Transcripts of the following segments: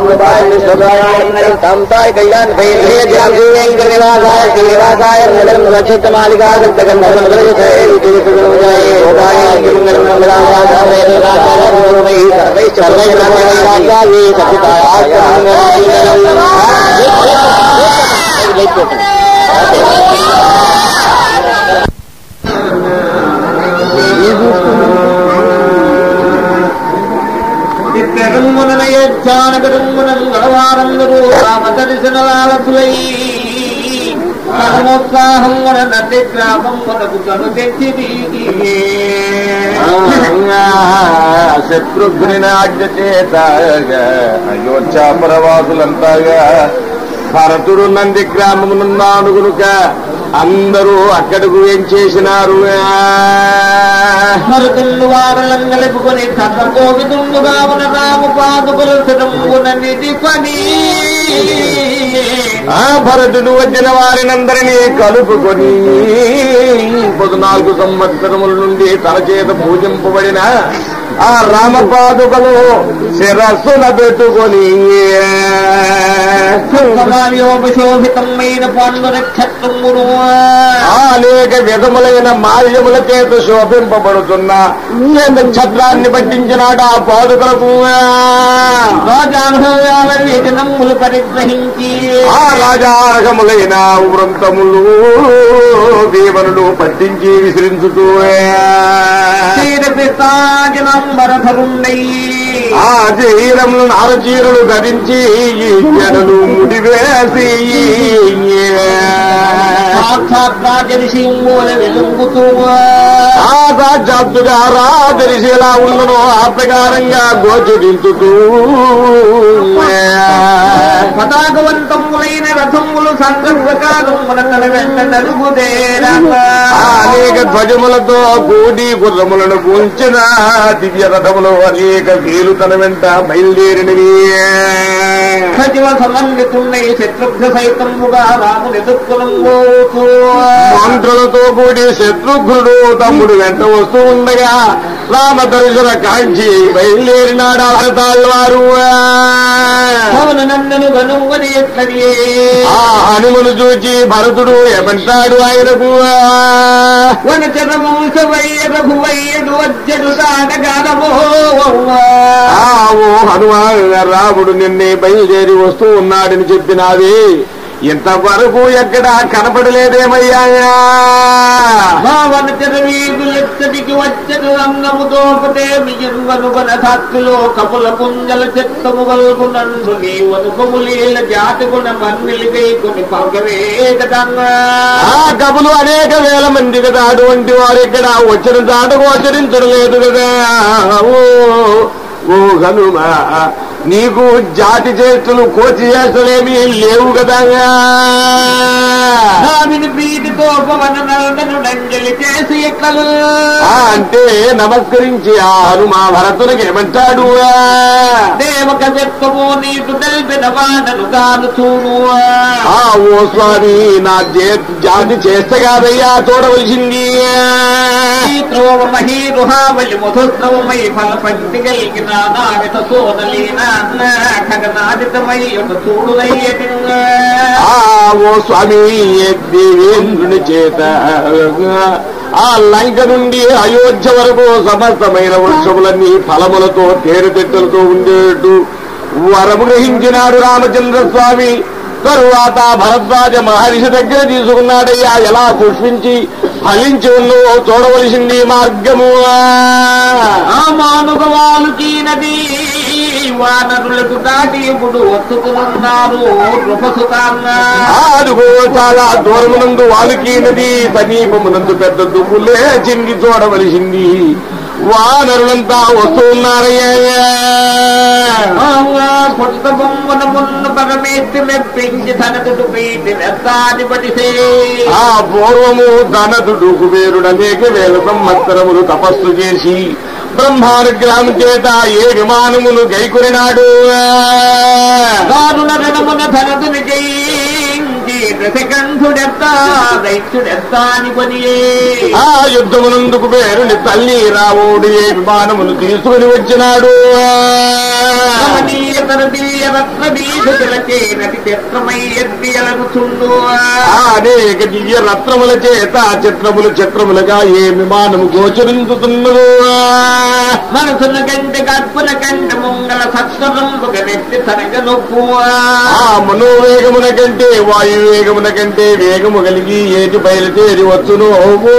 తాయ కళ్యాణ్ నివాసాయ శ్రీనివాసాయ రక్షిత మాలికా గడవారందరూ రామ దర్శనాలకులై పరమోత్సాహం మన నంది గ్రామం మనకు కను తెచ్చి శత్రుఘ్ని ఆజ్ఞ చేత అయోధ్యాపరవాసులంతాగా భరతుడు నంది గ్రామమునున్నాడు గునుక అందరూ అక్కడకు ఏం చేసినారు మరుతుళ్ళు వారలం గలుపుకొని కథ కోవిదుండుగా ఉన్న రాము పాదుకులు సురంగునన్నిటి పని ఆ భరతుడు వచ్చిన వారినందరినీ కలుపుకొని పద్నాలుగు సంవత్సరముల నుండి తన చేత పూజింపబడిన ఆ రామపాదుకలు శిరస్సున పెట్టుకొని సమాయోపశోభితమైన పండు నక్షత్రమును అనేక విధములైన మాల్యముల చేత శోభింపబడుతున్న నక్షత్రాన్ని పట్టించినాడు ఆ పాదుకలకు రాజానుభవాల వేతనములు పరిగ్రహించి ఆ రాజార్హములైన వృంతములు దీవనులు పట్టించి విసిరించుతూ క్షీరపిస్తాజనంబరధరుండై ఆ శరీరములు నారచీరలు ధరించి ఈ జడలు ముడివేసి సాక్షాత్ రాజరిషింబోల వెలుగుతూ ఆ సాక్షాత్తుగా రాజరిసి ఎలా ఉన్ననో ఆ ప్రకారంగా గోచరించుతూ పతాకవంతములైన రథములు సంఘర్షకాలముల తల వెంట నలుగుదేరా అనేక ధ్వజములతో కూడి గుర్రములను కూల్చిన దివ్య రథములు అనేక వీలు తన వెంట బయలుదేరినవి సచివ సమన్వితుండై శత్రుఘ్న సైతముగా రాముని దుఃఖలంబోతూ మంత్రులతో కూడి శత్రుఘ్నుడు తమ్ముడు వెంట వస్తూ ఉండగా రామ దర్శన కాంచి బయలుదేరినాడు భరతాళ్వారు పవన నందను గనువని ఎట్లనియే ఆ హనుమను చూచి భరతుడు ఏమంటాడు ఆయనకు వన చరవంశవయ్య రఘువయ్యడు వచ్చడు తాటగానమో ఆ ఓ హనుమాన్ రాముడు నిన్నే బయలుదేరి వస్తూ ఉన్నాడని చెప్పినావి ఇంతవరకు ఎక్కడా కనపడలేదేమయ్యా భావన చెరవీగులెత్తడికి వచ్చడు అన్నము దోపతే మియన్వను వన సాక్షిలో కపుల కుంజల చెత్తము వల్గునందు నీవను కొములీల జాతి గుణ మన్నిలిగై కొని పగవే కదన్నా ఆ కబులు అనేక వేల మంది కదా అటువంటి వారు ఇక్కడ వచ్చిన దాట గోచరించడం లేదు కదా ఓ ఓ హనుమ నీకు జాతి చేష్టలు కోచి చేష్టలేమి లేవు కదా స్వామిని ప్రీతితో పవన నల్దను నంజలి చేసి ఎక్కలు ఆ, అంటే నమస్కరించి ఆ హనుమ భరతునికి ఏమంటాడు దేవక చెత్తము నీకు తెలిపిన వాడను కాను చూడు ఆ ఓ స్వామి నా జే- జాతి చేస్తే కాదయ్యా చూడవలసింది త్రోవమహీ రుహావలి మధుస్రవమై ఫల పంటి కలిగిన నావిత సోదలీన ఖగనాదితమై ఒక చూడునయ్యటి ఆ ఓ స్వామి దేవేంద్రుని చేత ఆ లంక నుండి అయోధ్య వరకు సమస్తమైన వృక్షములన్నీ ఫలములతో తేనెతిట్టలతో ఉండేట్టు వరము గ్రహించినాడు రామచంద్ర స్వామి తరువాత భరద్వాజ మహర్షి దగ్గర తీసుకున్నాడయ్యా ఎలా పుష్పించి ఫలించి ఉన్నో చూడవలసింది మార్గము ఆ మానుగవాలు చీనది వానరులకు దాటి ఇప్పుడు వస్తుకున్నారు నృపసుతాన్నా అదుగో చాలా దూరమునందు వాలుకి నది సమీపమునందు పెద్ద దుమ్ములే చింది చూడవలసింది వానరులంతా వస్తూ ఉన్నారయ్యా కొత్త బొమ్మన మున్న పరమేత్తి మెప్పించి తనకుడు పీటి నెత్తాధిపతిసే ఆ పూర్వము ధనదుడు కుబేరుడు అనేక వేల సంవత్సరములు తపస్సు చేసి బ్రహ్మానుగ్రహం చేత ఏ విమానమును గైకురినాడు దారుణ రణమున ధనదుని జయించి దశకంఠుడెత్త దైత్యుడెత్త అని కొనియే ఆ యుద్ధమునందుకు పేరుని తల్లి రావుడి విమానమును తీసుకుని వచ్చినాడు రమణీయతర దివ్య రత్న బీజలచే నటి చిత్రమై ఎత్తి అలగుచుండు ఆ అనేక దివ్య రత్నముల చేత చిత్రములు చిత్రములుగా ఏ విమానము గోచరించుతున్నదో మనసున కంటే కర్పున కంటే ముంగల సత్వరంపుగ నెత్తి తనగ నొప్పు ఆ మనోవేగమున కంటే వాయువేగమున కంటే వేగము కలిగి ఏటి బయలుదేరి వచ్చును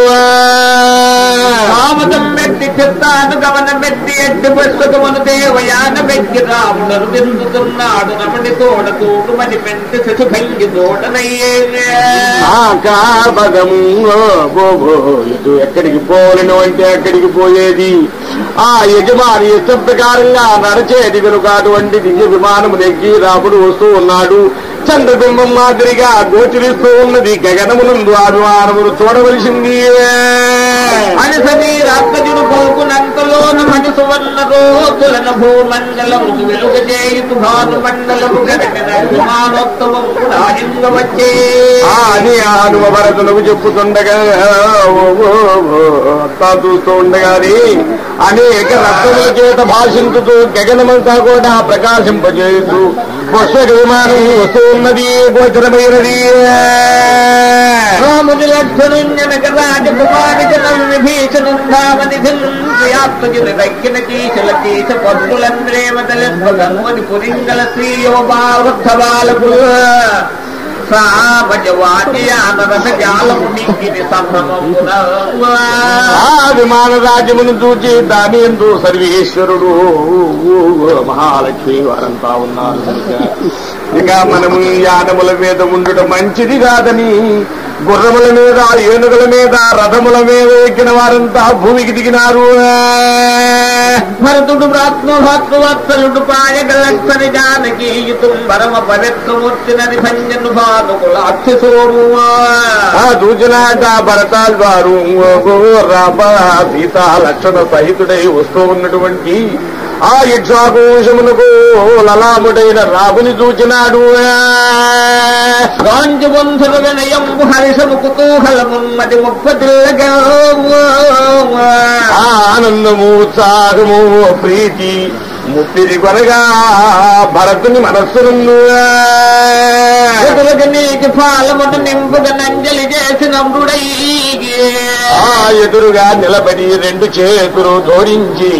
కామతం పెట్టి చిత్తాను గమన పెట్టి ఎట్టి పుస్తకమును దేవయాన పెట్టి రాముడను తిరుగుతున్నాడు రమణి తోడ తోడు మని పెంటి శశు భంగి తోడనయ్యే ఆకాపదము ఇటు ఎక్కడికి పోలేను అంటే ఎక్కడికి పోయేది ఆ యజమాని ఇష్ట ప్రకారంగా నడిచేది కనుక అటువంటి దివ్య విమానము నెగ్గి రాముడు వస్తూ ఉన్నాడు చంద్రబింబం మాదిరిగా గోచరిస్తూ ఉన్నది గగనమునందు ఆ విమానమును చూడవలసింది మనసని రాత్రజుడు పోకునంతలోన మని సువర్ణ రోజులన భూమండలము వెలుగ చేయుతు భాను మండలము గడచిన విమానోత్సవం కూడా వచ్చే ఆ అని అనువ భరతులకు చెప్పుతుండగా ఓ, ఓ, ఓ, అంతా చూస్తూ ఉండగాని అనేక రక్తముల చేత భాషించుతూ గగనమంతా కూడా ప్రకాశింపజేస్తూ పుష్పక విమానం వస్తూ ఉన్నది గోచరమైనది రాముని లక్షణుంజనక రాజకుమారి జనం విభీషణుంధామని ధనుయాత్మజుని దక్కిన కీశల కీశ పద్ములంద్రేమతలెత్వగన్మని పురింగల శ్రీయోబా వృద్ధ బాలకులు సామజవాటియానరస జాలము మింగిని సంభ్రమమున ఆ విమాన రాజ్యమును చూచి దాని ఎందు సర్వేశ్వరుడు మహాలక్ష్మి వారంతా ఉన్నారు కనుక ఇక మనము ఈ యానముల మీద ఉండటం మంచిది కాదని గుర్రముల మీద ఏనుగుల మీద రథముల మీద ఎక్కిన వారంతా భూమికి దిగినారు భరతుడు భ్రాత్మభాతృవత్సలుడు పాయగలక్షని జానకి యుతం పరమ పవిత్రమూర్తినది భంజను భానుకుల అక్షసోము ఆ దూచనాట భరతాల్ వారు రామ సీతా లక్షణ సహితుడై వస్తూ ఉన్నటువంటి ఆ యక్షాకోశమునకు లలాముడైన రాముని చూచినాడు గాంజు బంధుల వినయంబు హరిషము కుతూహలమున్నది ముప్పతిల్లగా ఆ ఆనందము ఉత్సాహము ప్రీతి ముప్పిరి కొరగా భరతుని మనస్సును ఎదురుగా నీటి పాలమును నింపుగా నంజలి చేసిన మృడై ఆ ఎదురుగా నిలబడి రెండు చేతులు జోడించి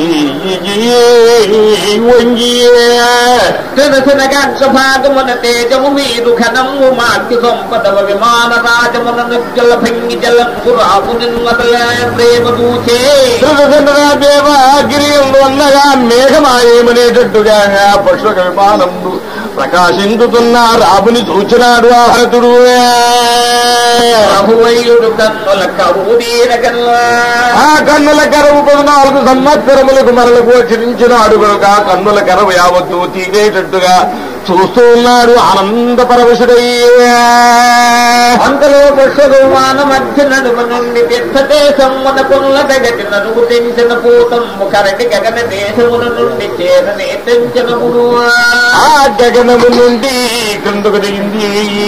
వంగి తెలుసిన గంట భాగమున తేజము మీరు ఘనము మాక్యు సంపదవ విమాన రాజమున నుజ్జల భంగి జలంబు రాముని ప్రేమ దూచే దేవ గిరియంలో ఉన్నగా మేఘమాయేమనేటట్టుగా పుష్పక విమానం ప్రకాశించుతున్న రాముని చూచినాడు ఆ భరతుడు ప్రభువయుడు కన్నుల కరుదీర ఆ కన్నుల కరవు పద్నాలుగు సంవత్సరములకు మరలకు వచ్చిరించినాడు కనుక కన్నుల కరవు యావత్తు తీగేటట్టుగా చూస్తూ ఉన్నాడు ఆనంద పరవశుడయ్యే అంతలో పుష్పగుమాన మధ్య నడుమ నుండి తీర్థదేశమున పుల్ల దగ్గటి నడుగు తెంచిన పూతము కరటి గగన దేశమున నుండి చేరనే తెంచనముడు ఆ గగనము నుండి క్రిందకు దిగింది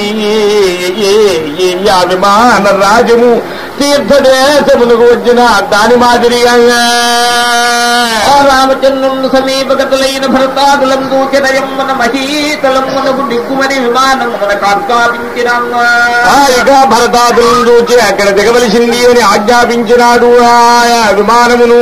ఆ విమాన రాజము తీర్థదేశమునకు వచ్చిన దాని మాదిరిగా ఆ రామచంద్రుడు సమీపగతులైన భరతాదులం దూచనయమ్మన మహీతలమునకు దిక్కుమని విమానమున కార్కాపించినాము ఆ ఇక భరతాదులను చూచి అక్కడ దిగవలసింది అని ఆజ్ఞాపించినాడు ఆ విమానమును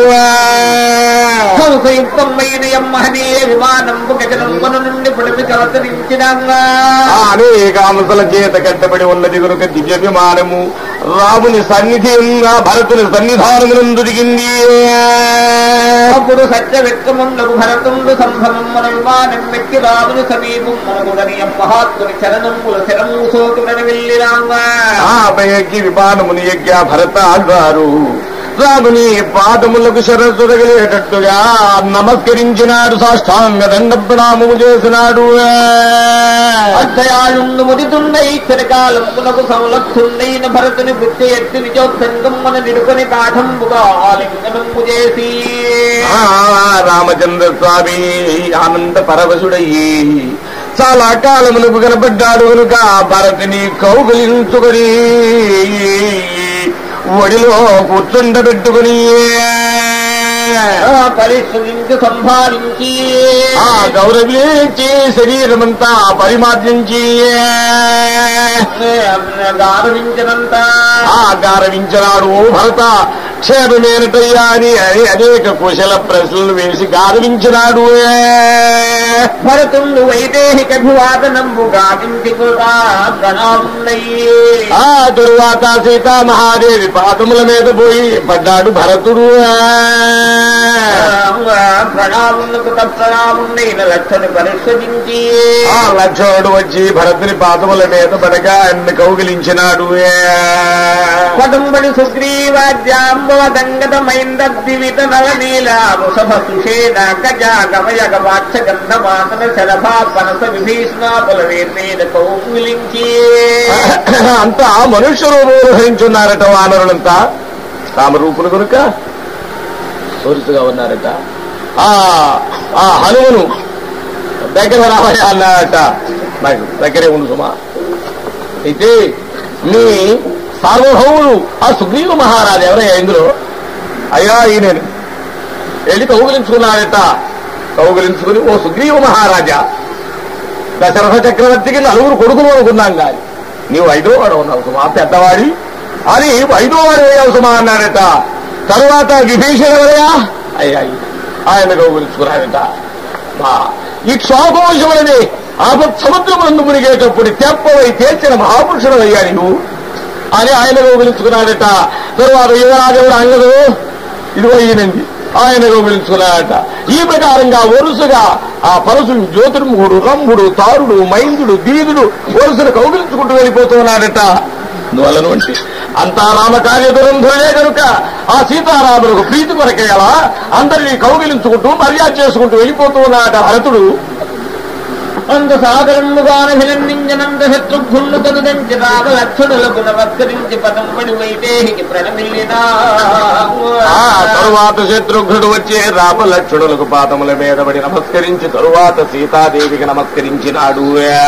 సంయుక్తమైన యమ్మహనీయ విమానంపు గగనమున నుండి పుడిపి అవతరించినాము ఆ అనేక అంశల చేత కట్టబడి ఉన్నది కనుక దివ్య విమానము రాముని సన్నిధి ఆ భరతుని సన్నిధానమునందు దిగింది అప్పుడు సత్య వ్యక్తముండకు భరతుండు సంభవమున విమానం వ్యక్తి రాముని సమీపమునగుడని మహాత్ముని చరణముల శరము సోకుడని వెళ్ళిరామా ఆ పైకి విమానముని యజ్ఞ భరత గారు రాముని పాదములకు శరస్సురగలేటట్టుగా నమస్కరించినాడు సాష్టాంగ దండ ప్రణామము చేసినాడు అధ్యయాళుండు ముదితుండై చిరకాలమునకు సంలక్షుండైన భరతుని బుద్ధి ఎత్తి నిజోత్సంగమ్మన నిడుకొని కాఠంబుగా ఆలింగనము చేసి ఆ రామచంద్ర స్వామి ఆనంద పరవశుడయ్యి చాలా కాలమునకు కనపడ్డాడు కనుక భరతిని కౌగులించుకొని ఒడిలో కూర్చుండబెట్టుకుని పరిశీలించి సంభాళించి ఆ గౌరవించి శరీరమంతా పరిమార్జించి గారవించినంత ఆ గారవించినాడు ఓ భరత క్షేమమేనటయ్యా అని అని అనేక కుశల ప్రశ్నలు వేసి గారవించినాడు భరతుండు వైదేహిక అభివాదనంబు గావించి కూడా ప్రణామున్నయ్యే ఆ తరువాత సీతామహాదేవి పాదముల మీద పోయి పడ్డాడు భరతుడు ప్రణాములకు తప్రణామున్నైన లక్షను పరిశోధించి ఆ లక్ష్మణుడు వచ్చి భరతుని పాదముల మీద పడక ఆయన కౌగిలించినాడు పదంబడి సుగ్రీవాద్యాంబవ దంగతమైందద్దివిత నవనీల వృషభ సుషేణ గజ గమయ గవాక్ష గంధమాతన శరభా పనస విభీషణాపుల వేర్మేద కౌమిలించి అంతా మనుష్య రూపంలో ధరించున్నారట వానరులంతా కామరూపులు కనుక సోరుసుగా ఉన్నారట ఆ ఆ హనుమను దగ్గర రావయ్యా అన్నారట నాకు దగ్గరే ఉండు సుమా అయితే నీ సార్వభౌముడు ఆ సుగ్రీవ మహారాజు ఎవరయ్యా ఇందులో అయ్యా ఈయన వెళ్ళి కౌగులించుకున్నాడట కౌగులించుకుని ఓ సుగ్రీవ మహారాజా దశరథ చక్రవర్తికి నలుగురు కొడుకులు అనుకున్నాం కాని నీవు ఐదో వాడు ఉన్నావు సుమా పెద్దవాడి అని ఐదో వాడు వేయావు సుమా అన్నాడట తరువాత విభీషణ ఎవరయ్యా అయ్యా ఆయన కౌగులించుకున్నాడట బా, ఈ క్షోభవంశములని ఆపత్ సముద్రమందు మునిగేటప్పుడు తెప్పవై తేల్చిన మహాపురుషుడు అయ్యా నువ్వు అని ఆయన కౌగులించుకున్నాడట తరువాత యువరాజుడు అంగదు ఇదిగో ఈయనంది ఆయన కౌగులించుకున్నాడట ఈ ప్రకారంగా వరుసగా ఆ పరశుడు జ్యోతిర్ముఖుడు రంభుడు తారుడు మైందుడు దీనుడు వరుసను కౌగిలించుకుంటూ వెళ్ళిపోతున్నాడట అందువలన వంటి అంతా రామకార్య దురంధులే కనుక ఆ సీతారాములకు ప్రీతి కొరకేలా అందరినీ కౌగిలించుకుంటూ మర్యాద చేసుకుంటూ వెళ్ళిపోతూ ఉన్నాడట భరతుడు అంత సాగరముగాన హిరణ్యంజనంత శత్రుఘ్నుడు కదుదంచి రామ లక్షణులకు నమస్కరించి పదంబడి వైదేహికి ప్రణమిల్లినా ఆ తరువాత శత్రుఘ్నుడు వచ్చే రామలక్ష్మణులకు పాదముల మీద పడి నమస్కరించి తరువాత సీతాదేవికి నమస్కరించినాడు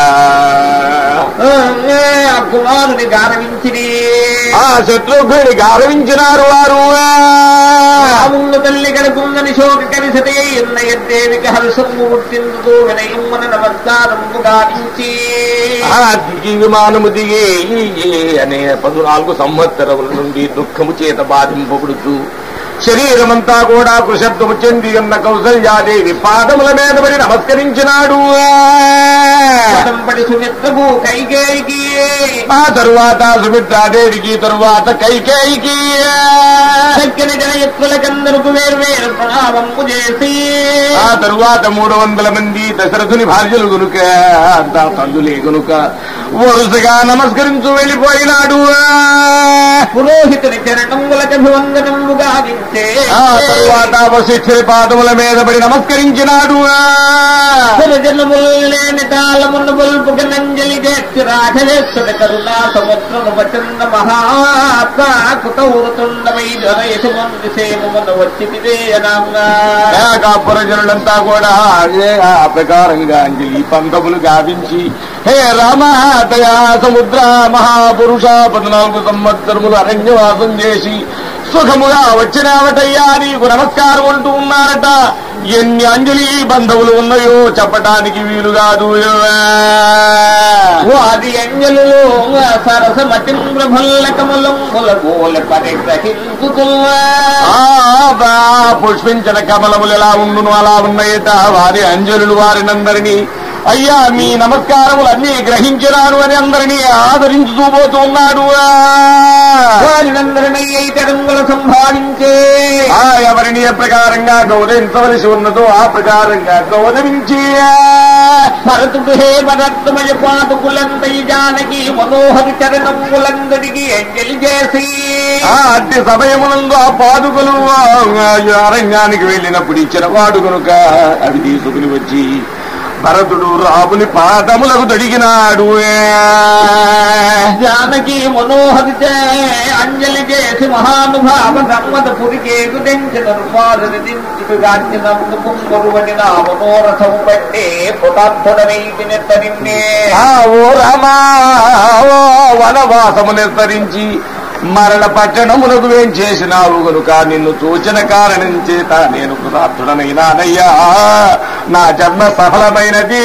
ఆ కుమారుని గారవించిరి ఆ శత్రుఘ్నుడి గారవించినారు వారు రాముళ్ళు తల్లి గడుపుందని శోక కలిసతే ఎన్నయ్యదేవికి హర్షము పుట్టిందుకు వినయమ్మన నమస్కారము గావించి ఆ దిగి విమానము దిగి అనే పద్నాలుగు సంవత్సరముల నుండి దుఃఖము చేత బాధింపబడుతూ శరీరమంతా కూడా కృషత్వము చెంది ఉన్న కౌసల్యాదేవి పాదముల మీద పడి నమస్కరించినాడు పదంబడి సుమిత్రము కైకేయికి ఆ తరువాత సుమిత్రాదేవికి తరువాత కైకేయికి చక్కని జనయత్తులకందరకు వేర్వేరు ప్రణామము చేసి ఆ తరువాత మూడు వందల మంది దశరథుని భార్యలు గనుక అంతా తల్లులే గనుక వరుసగా నమస్కరించు వెళ్ళిపోయినాడు పురోహితుని చరణములకు అభివందనము గావించే ఆ తరువాత వశిష్ఠుని పాదముల మీద పడి నమస్కరించినాడు జనములేని తాళమున్న బొల్పుకి నంజలి చేర్చి రాఘవేశ్వర కరుణా సముద్రము వచన్న మహాత్మాకుత ఊరుతుండమై జనయశమంది సేమమున వచ్చి విజయనాంగా జనులంతా కూడా అదే ఆ ప్రకారంగా అంజలి పంకములు గావించి హే రామ దయా సముద్ర మహాపురుష పద్నాలుగు సంవత్సరములు అరణ్యవాసం చేసి సుఖముగా వచ్చినావటయ్యా నీకు నమస్కారం అంటూ ఉన్నారట ఎన్ని అంజలి బంధువులు ఉన్నాయో చెప్పటానికి వీలు కాదు వాది అంజలులో సరసమతి ప్రఫుల్ల కమలంబుల మూల పరిగ్రహించుతున్నా ఆ బా పుష్పించిన కమలములు ఎలా ఉండును అలా ఉన్నాయట వారి అంజలులు వారినందరినీ అయ్యా మీ నమస్కారములు అన్ని గ్రహించినాను అని అందరినీ ఆదరించుతూ పోతూ ఉన్నాడు వారినందరినీ అయితే రంగుల సంభావించే ఆ ఎవరిని ఏ ప్రకారంగా గౌరవించవలసి ఉన్నదో ఆ ప్రకారంగా గౌరవించి భరతుడు హే భరత్మయ పాదుకులందై జానకి మనోహరి చరణములందరికీ అంజలి చేసి ఆ అట్టి సమయమునందు ఆ పాదుకలు ఆ అరణ్యానికి వెళ్ళినప్పుడు ఇచ్చిన వాడు కనుక అవి తీసుకుని వచ్చి భరతుడు రాముని పాదములకు తడిగినాడు జానకి మనోహరితే అంజలి చేసి మహానుభావ సమ్మత పురికేకు తెంచిన రుపాలని దించుకు గాంచినందు పుంగురువని నా మనోరథం పట్టే పుటార్థుడనైతి నెత్తరిన్నే ఆ ఓ రామా ఓ వనవాసము నిర్ధరించి మరణ పట్టణమునకు వేం చేసినావు గనుక నిన్ను చూచిన కారణం చేత నేను కృతార్థుడనైనానయ్యా నా జన్మ సఫలమైనది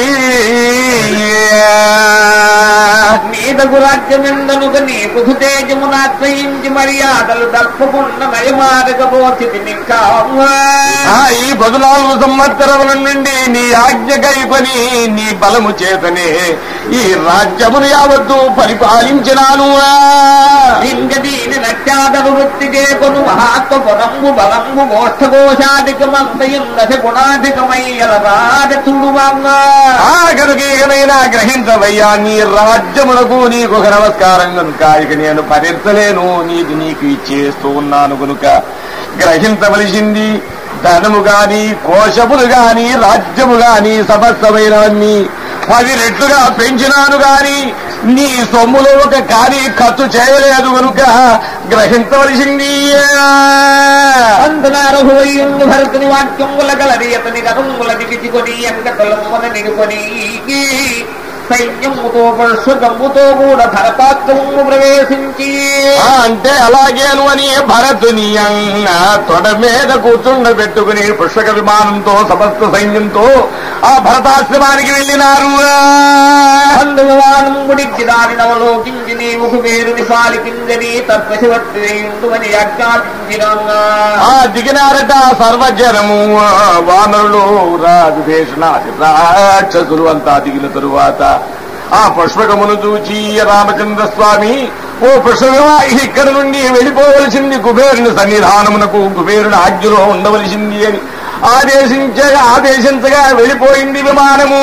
నీదగు రాజ్యమెందనుక నీ కుధు తేజమునాశ్రయించి మర్యాదలు తప్పకుండా నయమారకపోతుంది నిక్కామ్మా ఆ ఈ పదునాలుగు సంవత్సరముల నుండి నీ ఆజ్ఞ కైపని నీ బలము చేతనే ఈ రాజ్యమును యావత్తు పరిపాలించినాను లింగదీని నత్యాదరు వృత్తి చేకొను మహాత్మ పురంబు బలంబు గోష్ఠకోశాధికమంతయం దశ గుణాధికమయ్యల రాజతుడువమ్మా ఆ కనుక ఇకనైనా గ్రహించవయ్యా నీ రాజ్యమునకు నీకు ఒక నమస్కారం కనుక ఇక నేను భరించలేను నీకు నీకు ఇచ్చేస్తూ ఉన్నాను కనుక గ్రహించవలసింది ధనము గాని కోశములు గాని రాజ్యము గాని సమస్తమైనవన్నీ పది రెట్లుగా పెంచినాను గాని నీ సొమ్ములో ఒక కాని ఖర్చు చేయలేదు కనుక గ్రహించవలసింది అందునారహువయ్యుండు భరతుని వాక్యముల గలది అతని గతముల దిగిచుకొని ఎంక తొలమున నిలుకొని సైన్యముతో పరుషుగమ్ముతో కూడా భరతాత్మము ప్రవేశించి ఆ, అంటే అలాగేను అని భరతుని అన్న తొడ మీద కూర్చుండబెట్టుకుని పుష్పక విమానంతో సమస్త సైన్యంతో ఆ భరతాశ్రమానికి వెళ్ళినారు అందువానం గుడికి దాని నవలోకించి నీవు కుబేరుని పాలికిందని తత్వశివత్రేయుండు అని ఆజ్ఞాపించినా ఆ దిగినారట సర్వజనము ఆ, వానరులు రాజు భీషణాది రాక్షసులు అంతా దిగిన తరువాత ఆ పుష్పకమును చూచి రామచంద్ర స్వామి ఓ పుష్పకమా ఇక్కడ నుండి వెళ్ళిపోవలసింది కుబేరుని సన్నిధానమునకు కుబేరుని ఆజ్ఞలో ఉండవలసింది అని ఆదేశించగా ఆదేశించగా వెళ్ళిపోయింది విమానము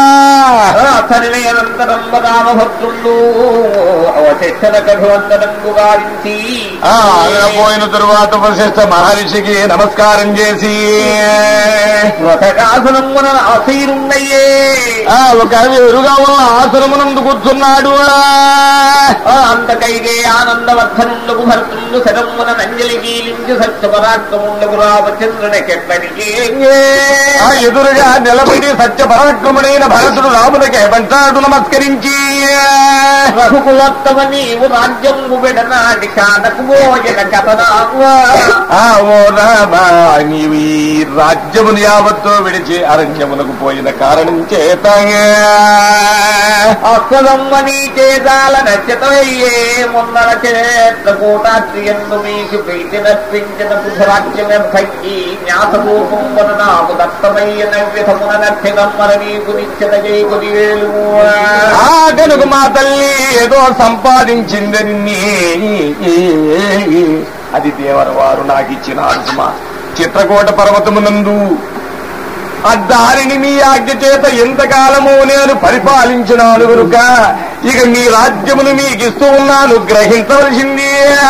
అనంతరం రామభక్తులు అవశిక్షణ కఠోత్తరంగు గారించి ఆ ఆయన పోయిన తరువాత వశిష్ఠ మహర్షికి నమస్కారం చేసి వ్రతకాసనమున ఆశీరున్నయ్యే ఆ ఒక ఎరుగా ఉన్న ఆశ్రమనందు కూర్చున్నాడు ఆ అంతకైగే ఆనందవర్ధనుండకు భర్తుండు శరమున నంజలి గీలించి సత్యపరాక్రముండకు రామచంద్రునికెక్కడికి ఆ ఎదురుగా నిలబడి సత్య పరాక్రముడైన భరతుడు రామునికి ఏమంటాడు నమస్కరించి రఘుకులోత్తమ నీవు రాజ్యంబు విడనాటి కానకు భోజన కథనావు ఆ ఓ రామా నీవు ఈ రాజ్యమును యావత్తు విడిచి అరణ్యమునకు పోయిన కారణం చేత అస్సదమ్మని చేదాల నచ్చితమయ్యే ముందర చేత కూటాత్రి ఎందు మీకు ప్రీతి నర్పించిన బుధరాజ్యమెర్భక్తి జ్ఞాసరూపమున నాకు దత్తమయ్య నవ్యతమున నర్చిదమ్మర నీకు నిశ్చిత జైకుని వేలు ఆ కనుక మా తల్లి ఏదో సంపాదించిందని అది దేవర వారు నాకు ఇచ్చినారు సుమా చిత్రకోట పర్వతమునందు ఆ దారిని మీ ఆజ్ఞ చేత ఎంతకాలము నేను పరిపాలించినాను కనుక ఇక మీ రాజ్యమును మీకు ఇస్తూ ఉన్నాను గ్రహించవలసింది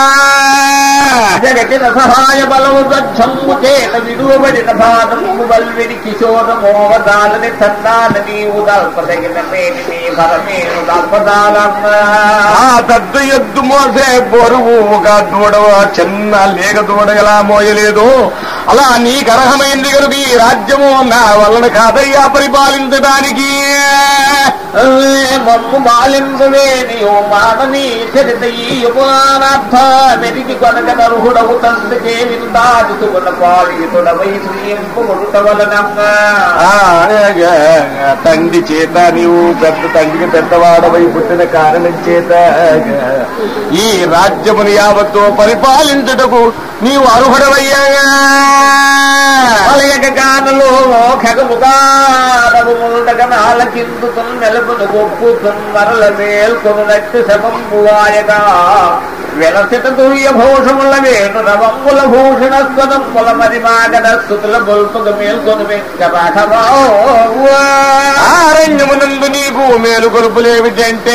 జగతిన సహాయ బలము గచ్చమ్ము చేత విడువబడిన భారము బల్విడి కిశోర మోవదాలని తందాల నీవు దల్పదగిన మేని నీ బలమేను దల్పదాలమ్మ ఆ పెద్ద ఎద్దు మోసే బరువు ఒక దూడ చిన్న లేక దూడ ఎలా మోయలేదు అలా నీకు అర్హమైంది కనుక ఈ రాజ్యము నా వలన కాదయ్యా పరిపాలించడానికి మమ్ము బాలింపువే నీవు మానని చరిత ఈ ఉపనార్థ మెరిగి కొనక నరుహుడవు తండ్రికే విందాదుతున్న పాలితుడవై శ్రీంపు వలనమ్మ ఆ, తండ్రి చేత నీవు పెద్ద తండ్రికి పెద్దవాడవై పుట్టిన కారణం చేత ఈ రాజ్యమును యావత్తు పరిపాలించుటకు నీవు అర్హుడవయ్యా అలయక గానలో ఖగముగానము ముండగ నాలకిందుతున్ నెలపును గొప్పుతున్ మరల మేల్కొనునట్టు శమంబువాయగా వెలసిట దుర్య భూషముల వేణు రవంబుల భూషణ స్వదంబుల మరి మాగద స్థుతుల బొల్పుగ మేల్కొను వెంకరాఘవా ఆరణ్యమునందు నీకు మేలు కొలుపులేమిటంటే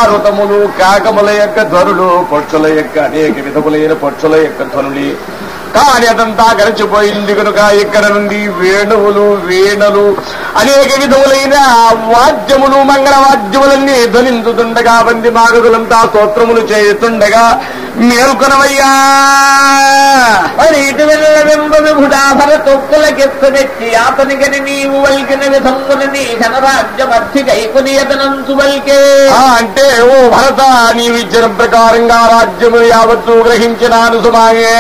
శివారుతములు కాకముల యొక్క ధ్వనులు పక్షుల యొక్క అనేక విధములైన పక్షుల యొక్క ధ్వనులు కానీ అదంతా గడిచిపోయింది కనుక ఇక్కడ నుండి వేణువులు వీణలు అనేక విధములైన వాద్యములు మంగళ వాద్యములన్నీ ధ్వనించుతుండగా బంది మాగదులంతా స్తోత్రములు చేస్తుండగా మేల్కొనవయ్యా మరి ఇటు వెళ్ళ వెంబ విభుడాభర తొక్కులకెత్తమెచ్చి అతని గని నీవు వల్కిన విధంగున నీ ఘనరాజ్యమర్థి కైకుని ఎదనంచు వల్కే ఆ, అంటే ఓ భరత నీవిచ్చిన ప్రకారంగా రాజ్యము యావత్తు గ్రహించినాను సుమాయే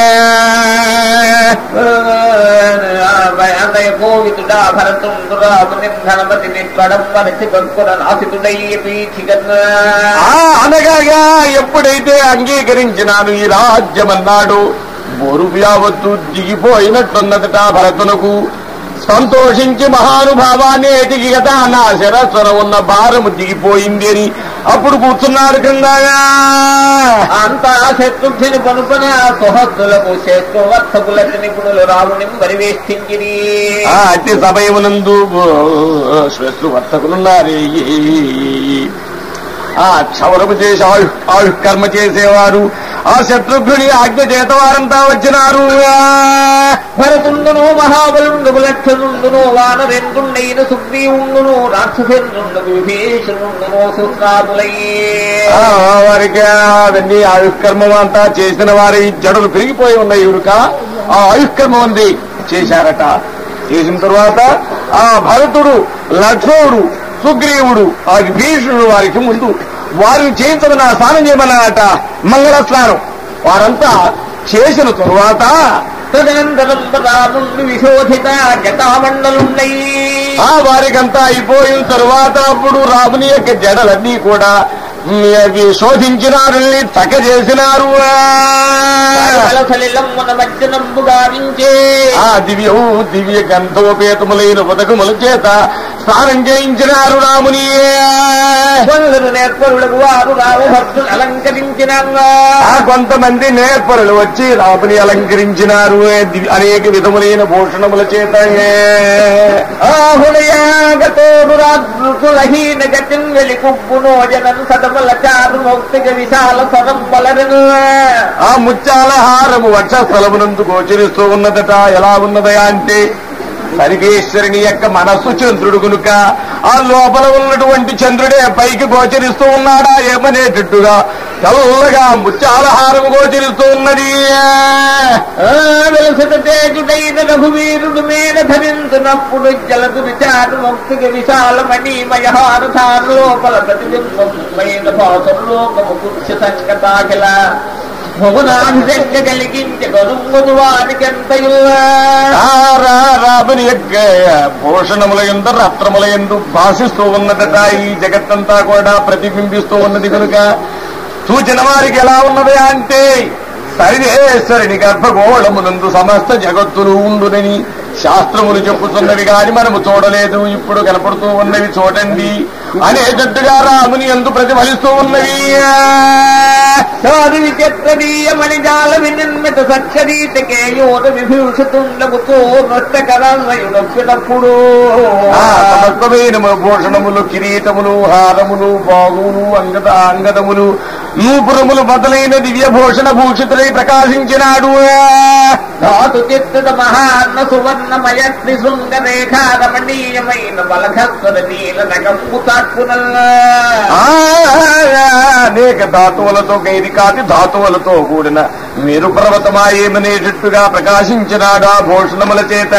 అదయ కోవిదుడా భరతుండురాముని ధనపతిని కడంబరచి కక్కున నాసితుడయ్య పీఠిగన్న ఆ అనగా ఎప్పుడైతే అంగీకరించినాను ఈ రాజ్యమన్నాడు బోరు యావత్తు దిగిపోయినట్టున్నదట భరతునకు సంతోషించి మహానుభావాన్ని ఎదిగి కదా నా శిరస్సున ఉన్న భారము దిగిపోయింది అని అప్పుడు కూర్చున్నాడు కిందగా అంతా శత్రుఘ్ని పనుపన సుహద్దులకు శత్రువర్తకులకు నిపుణులు రాముని పరివేష్టించిరి ఆ అట్టి సమయమునందు శ్వశ్రు వర్తకులున్నారే ఆ క్షవరము చేసి ఆయు ఆయు కర్మ చేసేవారు ఆ శత్రుఘ్నుని ఆజ్ఞ చేత వారంతా వచ్చినారు భరతుండును మహాబలుండు లక్షణుండును వానరెందుండైన సుగ్రీవుండును రాక్షసేంద్రుండు విభీషణుండును సుస్రాదులయ్యే ఆ, వారికి అవన్నీ ఆయుష్కర్మం అంతా చేసిన వారి జడలు పెరిగిపోయి ఉన్నాయి ఇరుక ఆ ఆయుష్కర్మం ఉంది చేశారట చేసిన తర్వాత ఆ భరతుడు లక్ష్మణుడు సుగ్రీవుడు ఆ విభీషణుడు వారికి ముందు వారిని చేయించమని స్నానం చేయమన్నారట మంగళ స్నానం వారంతా చేసిన తరువాత తదనంతరం రాముండు విశోధిత జటామండలుండయి ఆ వారికంతా అయిపోయిన తరువాత అప్పుడు రాముని యొక్క జడలన్నీ కూడా ఉమ్, అవి శోధించినారు చక్క చేసినారు సలిలమ్మున మధ్యనంబు గావించే ఆ దివ్యము దివ్య గంధోపేతములైన ఉదకముల చేత స్నానం చేయించినారు రాముని కొందరు నేర్పరులకు వారు రాము భక్తులు అలంకరించిన ఆ కొంతమంది నేర్పరులు వచ్చి రాముని అలంకరించినారు దివ్య- అనేక విధములైన భూషణముల చేత ఆహుడయాగతోడు రాజులహీన గతిన్ వెలి కుబ్బునో జనం సదమల చారు మౌక్తిక విశాల సదం బలరను ఆ ముత్యాల హారము వక్షస్థలమునందు గోచరిస్తూ ఉన్నదట ఎలా ఉన్నదయా అంటే సరిగేశ్వరుని యొక్క మనస్సు చంద్రుడు కనుక ఆ లోపల ఉన్నటువంటి చంద్రుడే పైకి గోచరిస్తూ ఉన్నాడా ఏమనేటట్టుగా తెల్లగా ముత్యాల హారము గోచరిస్తూ ఉన్నది వెలసట తేజుడైన రఘువీరుడు మేన ధరించినప్పుడు జలదు విచారు మౌక్తిక విశాలమణి మయహారధారు లోపల ప్రతిబింబమైన భాసంలోకము పురుష సంగతాఖిల భువనాభిషేక కలిగించ గరుంగును వారికెంతయుల్లా ఆ రా- రాముని యొక్క భూషణముల ఎందు రత్నముల ఎందు భాషిస్తూ ఉన్నదట ఈ జగత్తంతా కూడా ప్రతిబింబిస్తూ ఉన్నది కనుక సూచన వారికి ఎలా ఉన్నది అంటే సర్వేశ్వరుని గర్భగోళమునందు సమస్త జగత్తులు ఉండునని శాస్త్రములు చెప్పుతున్నవి కాని మనము చూడలేదు ఇప్పుడు కనపడుతూ ఉన్నవి చూడండి అనేటట్టుగా రాముని ఎందు ప్రతిఫలిస్తూ ఉన్నవి సాధు విచిత్రదీయ మణిజాల వినిర్మిత సత్కరీతకే యోధ విభూషితుండముతో నష్టకరమయుడొప్పినప్పుడు ఆ సమస్తమైన భూషణములు కిరీటములు హారములు బాగులు అంగద అంగదములు నూపురములు మొదలైన దివ్య భూషణ భూషితులై ప్రకాశించినాడు ధాతు చిత్తుడ మహాన్న సువర్ణమయ త్రిశృంగ రేఖా రమణీయమైన బలఘస్వర నీల నగంపు తాక్కునల్లా ఆ, అనేక ధాతువులతో గైది కాటి ధాతువులతో కూడిన మీరు పర్వతమాయేమనేటట్టుగా ప్రకాశించినాడు ఆ భూషణముల చేత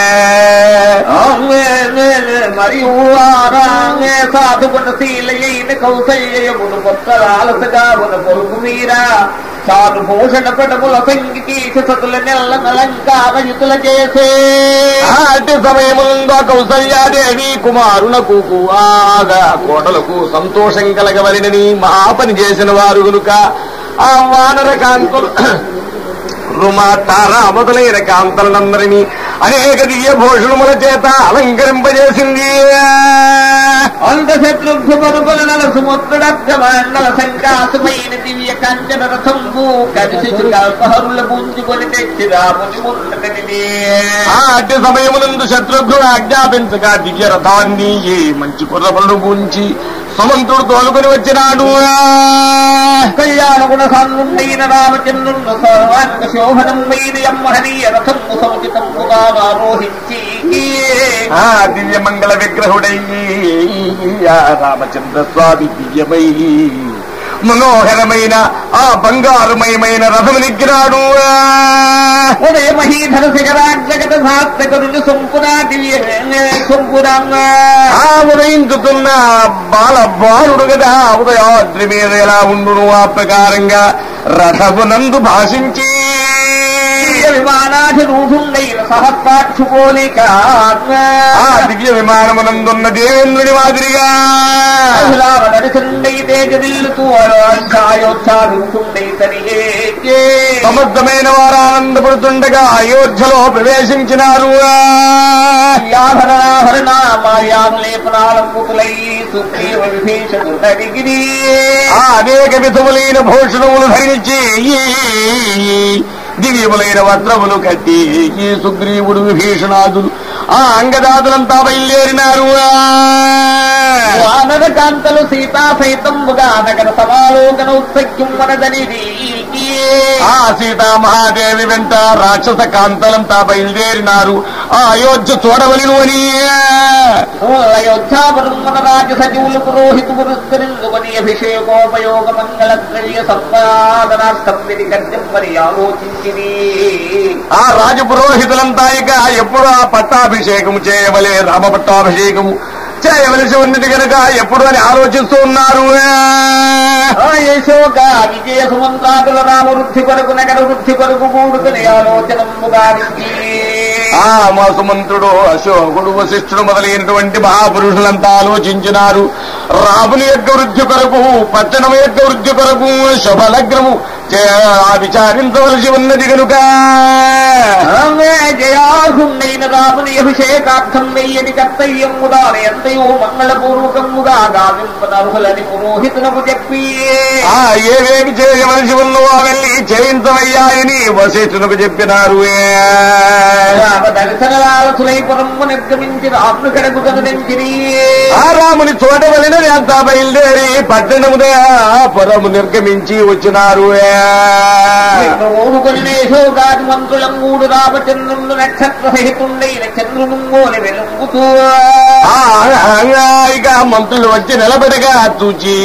మరియు ఆరాంగే సాధుగుణ శీలయైన కౌసల్యమును పొత్తలాలసగా ఉన్న పొరుగు మీరా సాధు భూషణ పటముల సంగీత సతుల నెల్ల నలంకారయుతుల చేసే ఆ అట్టి సమయముందో కౌసల్యాదేవి కుమారునకు ఆగా కోటలకు సంతోషం కలగవలనని మహాపని చేసిన వారు గనుక ఆ వానర కాంతులు రుమా తార మొదలైన కాంతలందరినీ అనేక దివ్య భూషణముల చేత అలంకరింపజేసింది అంత శత్రుఘ్ను పరుగుల నల సుముద్రుడర్థ మండల సంకాసమైన దివ్య కంచన రథంబు కలిసి కల్పహరుల పుంజుకొని తెచ్చి రాముని ముందటనిది ఆ అట్టి సమయమునందు శత్రుఘ్నుడు ఆజ్ఞాపించగా దివ్య రథాన్ని ఈ మంచి కుర్రపళ్ళు పూంచి సుమంతుడు తోలుకొని వచ్చినాడు కళ్యాణ సర్వగుణ సాన్నుండైన రామచంద్రుడు సర్వాంగ శోభనం వైన యమ్మహనీయ రథము సముచితముగా ఆరోహించి ఆ దివ్య మంగళ విగ్రహుడై ఆ రామచంద్ర స్వామి దివ్యమై మనోహరమైన ఆ బంగారుమయమైన రథము నెగ్గినాడు ఉదయ మహీధర శిఖరాగ్రగత సాత్కరుడు సొంపురా దివ్య సొంపురాంగా ఆ ఉదయించుతున్న బాల బాలుడు కదా ఉదయాద్రి మీద ఎలా ఉండును ఆ ప్రకారంగా రథమునందు భాషించి విమానాధిరూఢుండైన సహస్రాక్షుపోలిక ఆ దివ్య విమానమునందున్న దేవేంద్రుని మాదిరిగా నడిచుండై తేజదిల్లుతూ అయోధ్యాభిముఖుండై తనియే సమర్థమైన వారు ఆనందపడుతుండగా అయోధ్యలో ప్రవేశించినారు ఆభరణాభరణ మాయానులేపనాలంపుతులై సుగ్రీవ విభీషణుడగిరి ఆ అనేక విధములైన భూషణములు ధరించి దివ్యములైన వస్త్రములు కట్టి ఈ సుగ్రీవుడు విభీషణాదులు ఆ అంగదాదులంతా బయలుదేరినారు వానర కాంతలు సీతా సైతంబుగా నగర సమాలోకన ఉత్సఖ్యం మనదనిది ఆ సీతామహాదేవి వెంట రాక్షస కాంతలంతా బయలుదేరినారు ఆ అయోధ్య చూడవలను అని అయోధ్యాపురం మన రాజ్య సచివులు పురోహితు పురస్కరించుకొని అభిషేకోపయోగ మంగళ ద్రవ్య సంపాదనార్థం విధి కర్యం మరి ఆలోచించిని ఆ రాజపురోహితులంతా ఇక ఎప్పుడు ఆ పట్టాభిషేకము చేయవలే రామ పట్టాభిషేకము చేయవలసి ఉన్నది కనుక ఎప్పుడు అని ఆలోచిస్తూ ఉన్నారు ఆ యశోక విజయ సుమంత్రాదుల రామ వృద్ధి కొరకు నగర వృద్ధి కొరకు కూడుకుని ఆలోచనముగా ఆ మా సుమంత్రుడు అశోకుడు వశిష్ఠుడు మొదలైనటువంటి మహాపురుషులంతా ఆలోచించినారు రాముని యొక్క వృద్ధి కొరకు పట్టణం యొక్క వృద్ధి కొరకు శుభలగ్నము చే- ఆ విచారించవలసి ఉన్నది కనుక జయార్హుండైన రాముని అభిషేకార్థం వెయ్యని కర్తవ్యముగా ఎంతయో మంగళపూర్వకముగా గావింపనర్హులని పురోహితులకు చెప్పి ఆ ఏవేమి చేయవలసి ఉన్నో అవన్నీ చేయించవయ్యాయని వశిష్ఠునకు చెప్పినారు రామ దర్శనలాలసులై పురమ్ము నిర్గమించి రాముని కడకు కనుదించిరి ఆ రాముని చూడవలనని అంతా బయలుదేరి పట్టణముదే పురము నిర్గమించి వచ్చినారు ఓడుకొని యశోగాది మంత్రులం మూడు రామచంద్రుడు నక్షత్ర సహితుండైన చంద్రుడు మోలి వెలుగుతూ ఆ, ఇక మంత్రులు వచ్చి నిలబడగా చూచి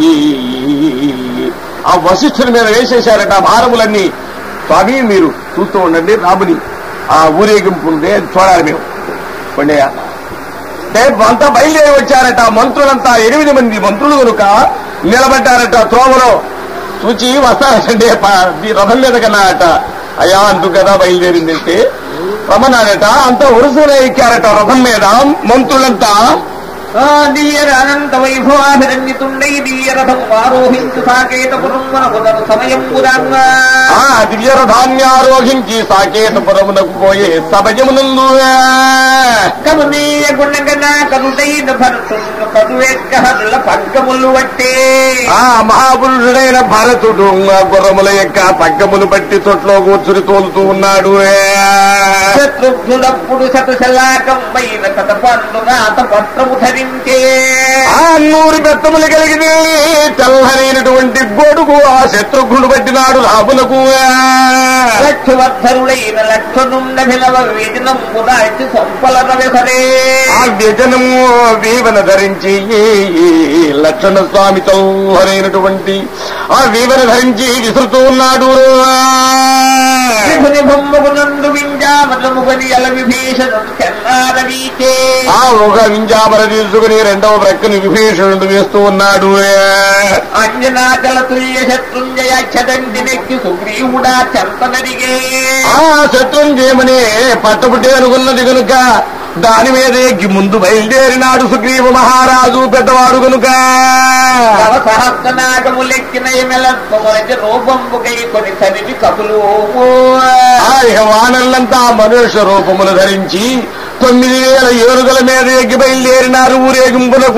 ఆ వశిష్ఠుని మీద వేసేశారట ఆ భారములన్నీ స్వామి మీరు చూస్తూ ఉండండి రాముని ఆ ఊరేగింపు ఉందే చూడాలి మేము కొండయ్య అంటే అంతా బయలుదేరి వచ్చారట మంత్రులంతా ఎనిమిది మంది మంత్రులు కనుక నిలబడ్డారట త్రోవలో చూచి వస్తారటండి ప- ఈ రథం మీద కన్నారట అయ్యా అంటూ కదా బయలుదేరిందంటే రమణారట అంతా వరుసగా ఎక్కారట రథం మీద మంత్రులంతా దివ్యర అనంత వైభవాభిరంజితుండై దివ్యరథం ఆరోహించు సాకేతపురం మనకు సమయం పురాంగా ఆ దివ్య రథాన్యారోహించి సాకేతపురమునకు పోయే సమయమునందు కమనీయ గుణగణ కరుడైన భరతుడు కరువెక్కహరుల పగ్గములు వట్టే ఆ మహాపురుషుడైన భరతుడు ఆ గుర్రముల యొక్క పగ్గములు బట్టి తొట్లో కూర్చుని తోలుతూ ఉన్నాడు శత్రుఘ్నుడప్పుడు శతశలాకం పైన కథ పండు రాత పత్రము ధరించే ఆ నూరు బెత్తములు కలిగి తెల్లనైనటువంటి గొడుగు ఆ శత్రుఘ్నుడు పట్టినాడు రాములకు లక్షవర్ధరుడైన లక్షణుండభినవ వేజనంబు దాల్చి సొంపల రవెసరే ఆ వ్యజనము వీవన ధరించి లక్షణ స్వామితో హరైనటువంటి ఆ వీవన ధరించి విసురుతూ ఉన్నాడు విభుని బొమ్మకు నందు వింజామలముగని అల విభీషణుడు చెన్నారవీచే ఆ ఒక వింజామర తీసుకుని రెండవ ప్రక్కని విభీషణుడు వేస్తూ ఉన్నాడు అంజనాచల తుల్య శత్రుంజయ చదండి నెక్కి సుగ్రీవుడా చెంతనడిగే ఆ శత్రుంజయమని పట్టపుట్టి అనుకున్నది కనుక దాని మీద ఎక్కి ముందు బయలుదేరినాడు సుగ్రీవ మహారాజు పెద్దవాడు కనుక తవ సహస్రనాగములెక్కిన ఎమెలత్వమరజ రూపంబుకై కొని తనివి కబులు ఆ ఇక వానరులంతా మనుష్య రూపములు ధరించి తొమ్మిది వేల ఏనుగుల మీద ఎక్కి బయలుదేరినారు ఊరేగింపునకు